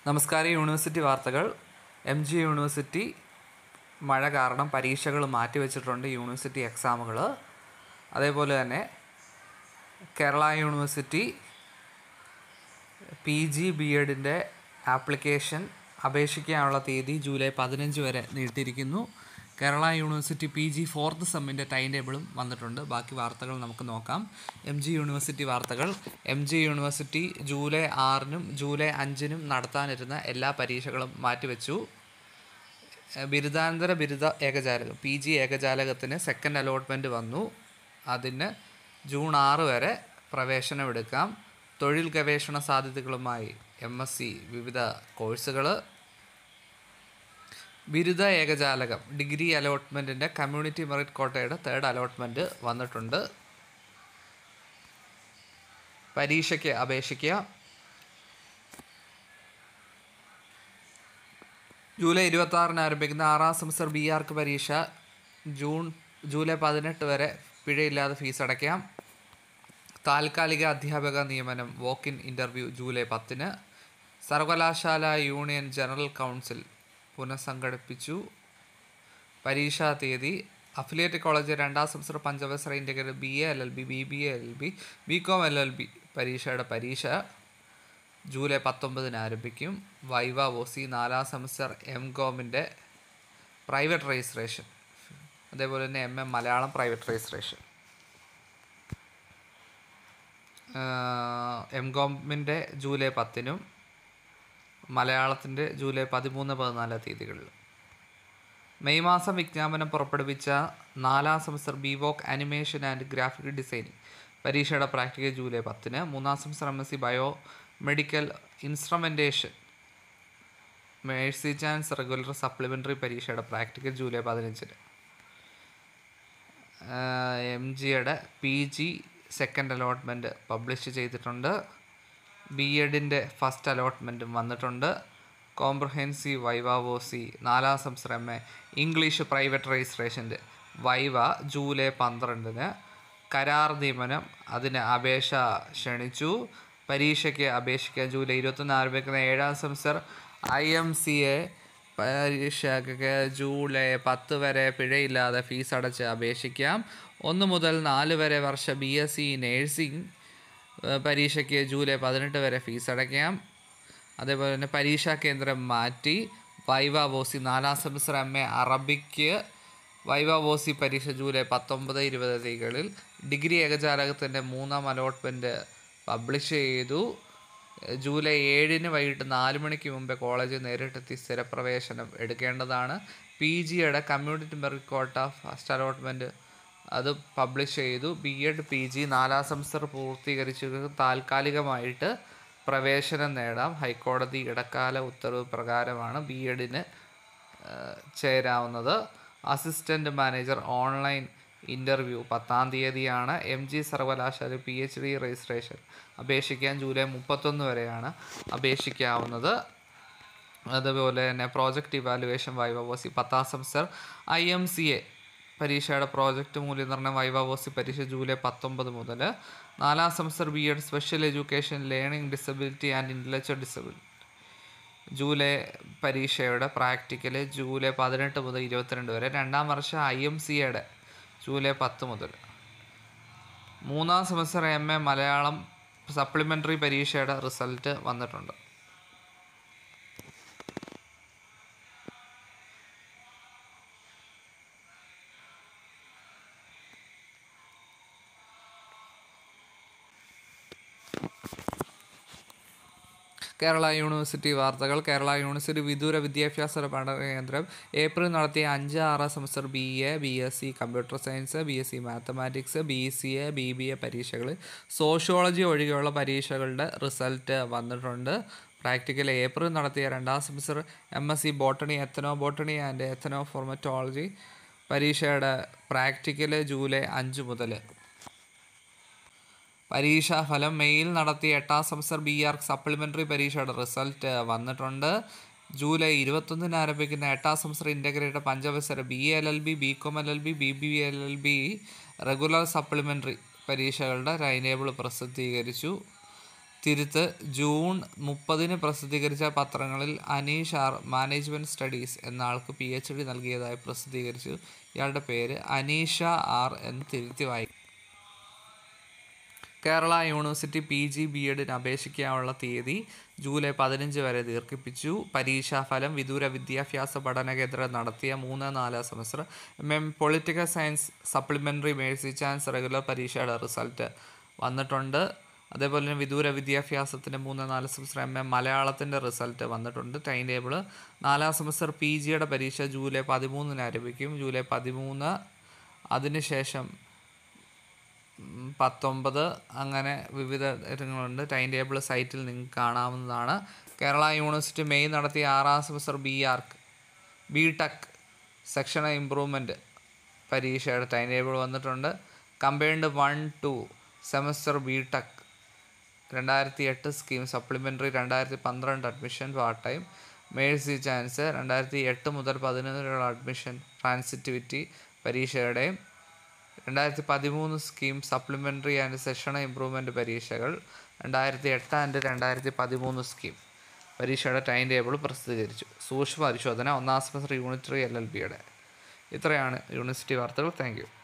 നമസ്കാരം യൂണിവേഴ്സിറ്റി വാർത്തകൾ M G university മഴ കാരണം പരീക്ഷകൾ മാറ്റിവെച്ചിട്ടുണ്ട് യൂണിവേഴ്സിറ്റി എക്സാമുകൾ അതേപോലെ തന്നെ Kerala university P G B എഡിൻ്റെ ആപ്ലിക്കേഷൻ അപേക്ഷിക്കാനുള്ള തീയതി ജൂലൈ പതിനഞ്ച് വരെ നീട്ടിയിരിക്കുന്നു Kerala university P G fourth സെമ്മിൻ്റെ ടൈം ടേബിളും വന്നിട്ടുണ്ട് ബാക്കി വാർത്തകൾ നമുക്ക് നോക്കാം എം ജി യൂണിവേഴ്സിറ്റി വാർത്തകൾ എം ജി യൂണിവേഴ്സിറ്റി ജൂലൈ ആറിനും ജൂലൈ അഞ്ചിനും നടത്താനിരുന്ന എല്ലാ പരീക്ഷകളും മാറ്റിവെച്ചു ഏഹ് ബിരുദാനന്തര ബിരുദ ഏകജാലകം പി ജി ഏകജാലകത്തിന് സെക്കൻഡ് അലോട്ട്മെൻറ്റ് വന്നു അതിന് ജൂൺ ആറ് വരെ പ്രവേശനം എടുക്കാം തൊഴിൽ ഗവേഷണ സാധ്യതകളുമായി എം എസ് സി വിവിധ കോഴ്സുകൾ ബിരുദ ഏകജാലകം ഡിഗ്രി അലോട്ട്മെൻറ്റിൻ്റെ കമ്മ്യൂണിറ്റി മെറിറ്റ് കോട്ടയുടെ തേർഡ് അലോട്ട്മെൻറ്റ് വന്നിട്ടുണ്ട് പരീക്ഷയ്ക്ക് അപേക്ഷിക്കുക ജൂലൈ ഇരുപത്തി ആറിന് ആരംഭിക്കുന്ന ആറാം സെമസ്റ്റർ ബി ആർക്ക് പരീക്ഷ ജൂൺ ജൂലൈ പതിനെട്ട് വരെ പിഴയില്ലാതെ ഫീസ് അടയ്ക്കാം താൽക്കാലിക അധ്യാപക നിയമനം വോക്ക് ഇൻ ഇൻ്റർവ്യൂ ജൂലൈ പത്തിന് സർവകലാശാല യൂണിയൻ ജനറൽ കൗൺസിൽ പുനഃസംഘടിപ്പിച്ചു പരീക്ഷാ തീയതി അഫിലിയേറ്റ് കോളേജ് രണ്ടാം സെമസ്റ്റർ പഞ്ചവത്സര integral B A L L B B B A L L B B com L L B പരീക്ഷയുടെ പരീക്ഷ ജൂലൈ പത്തൊമ്പതിന് ആരംഭിക്കും വൈവ ഒ സി നാലാം സെമസ്റ്റർ എം കോമിൻ്റെ പ്രൈവറ്റ് രജിസ്ട്രേഷൻ അതേപോലെ തന്നെ M M Malayalam private registration M കോമിൻ്റെ ജൂലൈ പത്തിനും മലയാളത്തിൻ്റെ ജൂലൈ പതിമൂന്ന് പതിനാല് തീയതികളിൽ മെയ് മാസം വിജ്ഞാപനം പുറപ്പെടുവിച്ച നാലാം semester B voc animation and graphic designing പരീക്ഷയുടെ പ്രാക്ടിക്കൽ ജൂലൈ പത്തിന് മൂന്നാം semester M S C bio medical instrumentation mercy chance regular supplementary പരീക്ഷയുടെ പ്രാക്ടിക്കൽ ജൂലൈ പതിനഞ്ചിന് എം ജിയുടെ P G second allotment publish ചെയ്തിട്ടുണ്ട് ബി എഡിൻ്റെ ഫസ്റ്റ് അലോട്ട്മെൻറ്റും വന്നിട്ടുണ്ട് കോംപ്രഹെൻസീവ് വൈവ ഒ സി നാലാം സംവത്സരം എം എ ഇംഗ്ലീഷ് പ്രൈവറ്റ് രജിസ്ട്രേഷൻ്റെ വൈവ ജൂലൈ പന്ത്രണ്ടിന് കരാർ നിയമനം അതിന് അപേക്ഷ ക്ഷണിച്ചു പരീക്ഷയ്ക്ക് അപേക്ഷിക്കാൻ ജൂലൈ ഇരുപത്തൊന്ന് ആരംഭിക്കുന്ന ഏഴാം semester I M C A പരീക്ഷയ്ക്ക് ജൂലൈ പത്ത് വരെ പിഴയില്ലാതെ ഫീസ് അടച്ച് അപേക്ഷിക്കാം ഒന്ന് മുതൽ നാല് വരെ വർഷ ബി എസ് സി നേഴ്സിംഗ് പരീക്ഷയ്ക്ക് ജൂലൈ പതിനെട്ട് വരെ ഫീസ് അടയ്ക്കാം അതേപോലെ തന്നെ പരീക്ഷാ കേന്ദ്രം മാറ്റി വൈവ ബോസി നാലാം semester M A Arabic viva voce പരീക്ഷ ജൂലൈ പത്തൊമ്പത് ഇരുപത് തീയതികളിൽ ഡിഗ്രി ഏകജാലകത്തിൻ്റെ മൂന്നാം അലോട്ട്മെൻറ്റ് പബ്ലിഷ് ചെയ്തു ജൂലൈ ഏഴിന് വൈകിട്ട് നാല് മണിക്ക് മുമ്പേ കോളേജിൽ നേരിട്ടെത്തി സ്ഥിരപ്രവേശനം എടുക്കേണ്ടതാണ് പി ജിയുടെ community merit quota first allotment അത് പബ്ലിഷ് ചെയ്തു ബി എഡ് പി ജി നാലാം സെമസ്റ്റർ പൂർത്തീകരിച്ചവർക്ക് താൽക്കാലികമായിട്ട് പ്രവേശനം നേടാം ഹൈക്കോടതി ഇടക്കാല ഉത്തരവ് പ്രകാരമാണ് ബി എഡിന് ചേരാവുന്നത് അസിസ്റ്റൻ്റ് മാനേജർ ഓൺലൈൻ ഇൻ്റർവ്യൂ പത്താം തീയതിയാണ് എം ജി സർവകലാശാല പി എച്ച് ഡി രജിസ്ട്രേഷൻ അപേക്ഷിക്കാൻ ജൂലൈ മുപ്പത്തൊന്ന് വരെയാണ് അപേക്ഷിക്കാവുന്നത് അതുപോലെ തന്നെ പ്രോജക്റ്റ് ഇവാലുവേഷൻ വൈവോസി പത്താം semester I M C A പരീക്ഷയുടെ പ്രോജക്റ്റ് മൂല്യനിർണ്ണയം വൈവോസി പരീക്ഷ ജൂലൈ പത്തൊമ്പത് മുതൽ നാലാം semester B Ed special education learning disability and intellectual disability July പരീക്ഷയുടെ പ്രാക്ടിക്കൽ ജൂലൈ പതിനെട്ട് മുതൽ ഇരുപത്തിരണ്ട് വരെ രണ്ടാം വർഷം ഐ എം സിയുടെ ജൂലൈ പത്ത് മുതൽ മൂന്നാം semester M A Malayalam supplementary പരീക്ഷയുടെ റിസൾട്ട് വന്നിട്ടുണ്ട് കേരള യൂണിവേഴ്സിറ്റി വാർത്തകൾ കേരള യൂണിവേഴ്സിറ്റി വിദൂര വിദ്യാഭ്യാസ പഠന കേന്ദ്രം ഏപ്രിൽ നടത്തിയ അഞ്ച് ആറ് semester B A B S C computer science B S C mathematics B C A B B A പരീക്ഷകളിൽ സോഷ്യോളജി ഒഴികെയുള്ള പരീക്ഷകളുടെ റിസൾട്ട് വന്നിട്ടുണ്ട് പ്രാക്ടിക്കൽ ഏപ്രിൽ നടത്തിയ രണ്ടാം semester M S C botany ethnobotany and ethnopharmacology പരീക്ഷയുടെ practical July അഞ്ച് മുതൽ പരീക്ഷാഫലം മെയ്യിൽ നടത്തിയ എട്ടാം സെമസ്റ്റർ ബി ആർ സപ്ലിമെൻ്ററി പരീക്ഷയുടെ റിസൾട്ട് വന്നിട്ടുണ്ട് ജൂലൈ ഇരുപത്തൊന്നിന് ആരംഭിക്കുന്ന എട്ടാം സെമസ്റ്റർ ഇൻ്റഗ്രേറ്റഡ് പഞ്ചവത്സര B L L B B com L L B B B L L B regular supplementary പരീക്ഷകളുടെ ടൈം ടേബിൾ പ്രസിദ്ധീകരിച്ചു തിരുത്ത് ജൂൺ മുപ്പതിന് പ്രസിദ്ധീകരിച്ച പത്രങ്ങളിൽ അനീഷ് ആർ മാനേജ്മെൻറ്റ് സ്റ്റഡീസ് എന്ന ആൾക്ക് പി എച്ച് ഡി നൽകിയതായി പ്രസിദ്ധീകരിച്ചു ഇയാളുടെ പേര് അനീഷ ആർ എന്ന് തിരുത്തി വായിക്കും Kerala university P G B എഡിന് അപേക്ഷിക്കാനുള്ള തീയതി ജൂലൈ പതിനഞ്ച് വരെ ദീർഘിപ്പിച്ചു പരീക്ഷാഫലം വിദൂര വിദ്യാഭ്യാസ പഠന കേന്ദ്രം നടത്തിയ മൂന്ന് നാല് semester M M political science supplementary mercy chance regular പരീക്ഷയുടെ റിസൾട്ട് വന്നിട്ടുണ്ട് അതേപോലെ തന്നെ വിദൂര വിദ്യാഭ്യാസത്തിൻ്റെ മൂന്ന് നാല് സെമസ്റ്റർ എം എം മലയാളത്തിൻ്റെ റിസൾട്ട് വന്നിട്ടുണ്ട് ടൈം ടേബിൾ നാലാം സെമസ്റ്റർ പി ജിയുടെ പരീക്ഷ ജൂലൈ പതിമൂന്നിന് ആരംഭിക്കും ജൂലൈ പതിമൂന്ന് അതിനുശേഷം ഉം, പത്തൊമ്പത് അങ്ങനെ വിവിധ ഇനങ്ങളുണ്ട് ടൈം ടേബിൾ സൈറ്റിൽ നിങ്ങൾക്ക് കാണാവുന്നതാണ് കേരള യൂണിവേഴ്സിറ്റി മെയ് നടത്തിയ ആറാം semester B arch B tech section improvement പരീക്ഷയുടെ ടൈം ടേബിൾ വന്നിട്ടുണ്ട് combined one two semester B tech രണ്ടായിരത്തി എട്ട് സ്കീം സപ്ലിമെൻ്ററി രണ്ടായിരത്തി പന്ത്രണ്ട് admission part time mercy chance രണ്ടായിരത്തി എട്ട് മുതൽ പതിനൊന്ന് വരെയുള്ള അഡ്മിഷൻ ട്രാൻസിറ്റിവിറ്റി പരീക്ഷയുടെയും രണ്ടായിരത്തി പതിമൂന്ന് scheme supplementary and session improvement പരീക്ഷകൾ രണ്ടായിരത്തി എട്ട് ആൻഡ് രണ്ടായിരത്തി പതിമൂന്ന് സ്കീം പരീക്ഷയുടെ ടൈം ടേബിൾ പ്രസിദ്ധീകരിച്ചു സൂക്ഷ്മ പരിശോധന ഒന്നാം സെമസ്റ്റർ യൂണിറ്ററി എൽ എൽ ബിയുടെ ഇത്രയാണ് യൂണിവേഴ്സിറ്റി വാർത്തകൾ താങ്ക് യു